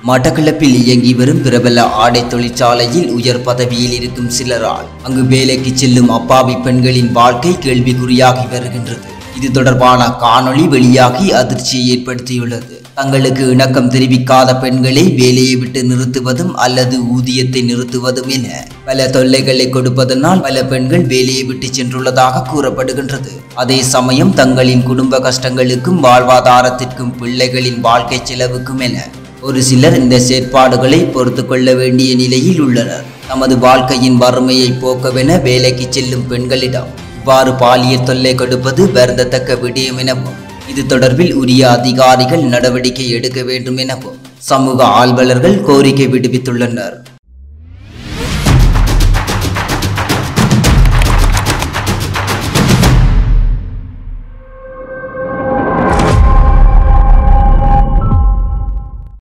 மட்டக்களப்பில் இயங்கி வரும் பிரபல ஆடை தொழிற்சாலையில் உயர் பதவியில் இருக்கும் சிலரால் அங்கு வேலைக்கு செல்லும் அப்பாவி பெண்களின் வாழ்க்கை கேள்விக்குறியாகி வருகின்றது இது தொடர்பான காணொளி வெளியாகி அதிர்ச்சியை ஏற்படுத்தியுள்ளது தங்களுக்கு இணக்கம் தெரிவிக்காத பெண்களை வேலையை விட்டு நிறுத்துவதும் அல்லது ஊதியத்தை நிறுத்துவதும் என பல தொல்லைகளை கொடுப்பதனால் பல பெண்கள் வேலையை விட்டு சென்றுள்ளதாக கூறப்படுகின்றது அதே சமயம் தங்களின் குடும்ப கஷ்டங்களுக்கும் வாழ்வாதாரத்திற்கும் பிள்ளைகளின் வாழ்க்கை செலவுக்கும் என ஒரு சிலர் இந்த செயற்பாடுகளை பொறுத்து கொள்ள வேண்டிய நிலையில் உள்ளனர் தமது வாழ்க்கையின் வறுமையை போக்கவென வேலைக்கு செல்லும் பெண்களிடம் இவ்வாறு பாலியல் தொல்லை கொடுப்பது வருந்தத்தக்க விடயம் எனவும் இது தொடர்பில் உரிய அதிகாரிகள் நடவடிக்கை எடுக்க வேண்டும் எனவும் சமூக ஆர்வலர்கள் கோரிக்கை விடுவித்துள்ளனர்